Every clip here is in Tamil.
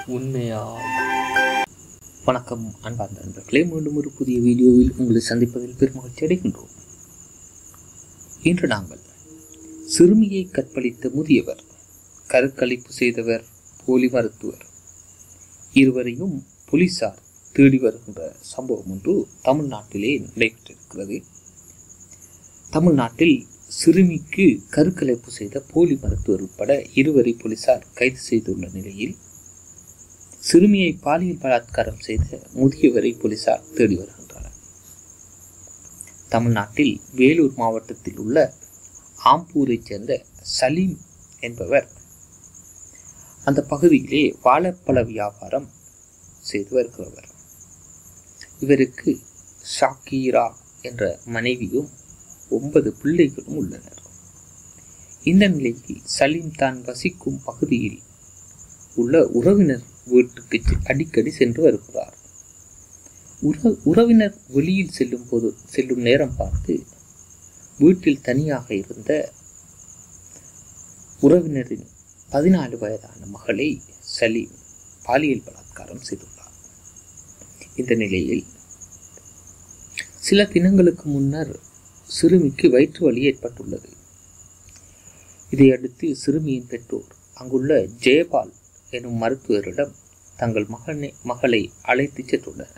உண்மையால் வணக்கம் அன்பார்ந்த நண்பர்களே மீண்டும் ஒரு புதிய வீடியோவில் உங்களை சந்திப்பதில் பெருமகிழ்ச்சி அடைகின்றோம் இன்று நாங்கள் சிறுமியை கற்பழித்த முதியவர் கருக்கலைப்பு செய்தவர் போலி மருத்துவர் இருவரையும் போலீசார் தேடி வருகின்ற சம்பவம் ஒன்று தமிழ்நாட்டிலே நடைபெற்றிருக்கிறது தமிழ்நாட்டில் சிறுமிக்கு கருக்கலைப்பு செய்த போலி மருத்துவர் உட்பட இருவரை போலீசார் கைது செய்துள்ள நிலையில் சிறுமியை பாலியல் பலாத்காரம் செய்த முதியவரை போலீசார் தேடி வருகின்றனர் தமிழ்நாட்டில் வேலூர் மாவட்டத்தில் உள்ள ஆம்பூரைச் சேர்ந்த சலீம் என்பவர் அந்த பகுதியிலே வாழைப்பழ வியாபாரம் செய்து வருகிறவர் இவருக்கு ஷாக்கீரா என்ற மனைவியும் ஒன்பது பிள்ளைகளும் உள்ளனர் இந்த நிலையில் சலீம் தான் வசிக்கும் பகுதியில் உள்ள உறவினர் வீட்டுக்கு செ- அடிக்கடி சென்று வருகிறார் உற உறவினர் வெளியில் செல்லும் போது செல்லும் நேரம் பார்த்து வீட்டில் தனியாக இருந்த உறவினரின் பதினாலு வயதான மகளை சலீம் பாலியல் பலாத்காரம் செய்துள்ளார் இந்த நிலையில் சில தினங்களுக்கு முன்னர் சிறுமிக்கு வயிற்று வலி ஏற்பட்டுள்ளது இதையடுத்து சிறுமியின் பெற்றோர் அங்குள்ள ஜெயபால் எனும் மருத்துவரிடம் தங்கள் மகனை மகளை அழைத்துச் சென்றுள்ளனர்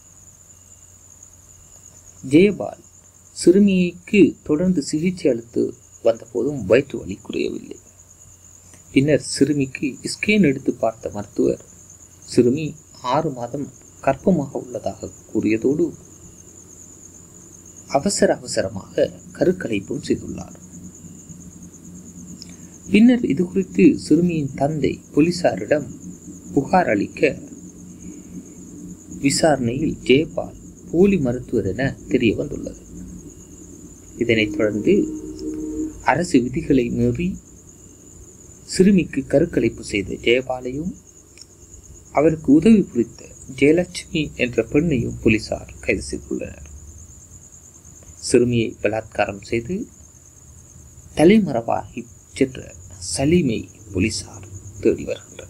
ஜெயபால் சிறுமிக்கு தொடர்ந்து சிகிச்சை அளித்து வந்தபோதும் வயிற்று வலி குறையவில்லை பின்னர் சிறுமிக்கு ஸ்கேன் எடுத்து பார்த்த மருத்துவர் சிறுமி ஆறு மாதம் கர்ப்பமாக உள்ளதாக கூறியதோடு அவசர அவசரமாக கருக்கலைப்பும் செய்துள்ளார் பின்னர் இது குறித்து சிறுமியின் தந்தை போலீசாரிடம் புகார் அளிக்க விசாரணையில் ஜெயபால் போலி மருத்துவர் என தெரிய வந்துள்ளது இதனைத் தொடர்ந்து அரசு விதிகளை மீறி சிறுமிக்கு கருக்கலைப்பு செய்த ஜெயபாலையும் அவருக்கு உதவி புரித்த ஜெயலட்சுமி என்ற பெண்ணையும் போலீசார் கைது செய்துள்ளனர் சிறுமியை பலாத்காரம் செய்து தலைமறைவாகி சென்ற சலீமை போலீசார் தேடி வருகின்றனர்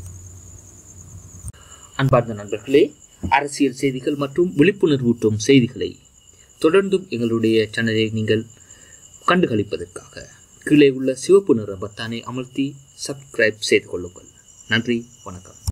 அன்பார்ந்த நண்பர்களே அரசியல் செய்திகள் மற்றும் விழிப்புணர்வூட்டும் செய்திகளை தொடர்ந்தும் எங்களுடைய சேனலை நீங்கள் கண்டுகளிப்பதற்காக கீழே உள்ள சிவப்பு நிற பத்தானை அமர்த்தி சப்ஸ்கிரைப் செய்து கொள்ளுங்கள் நன்றி வணக்கம்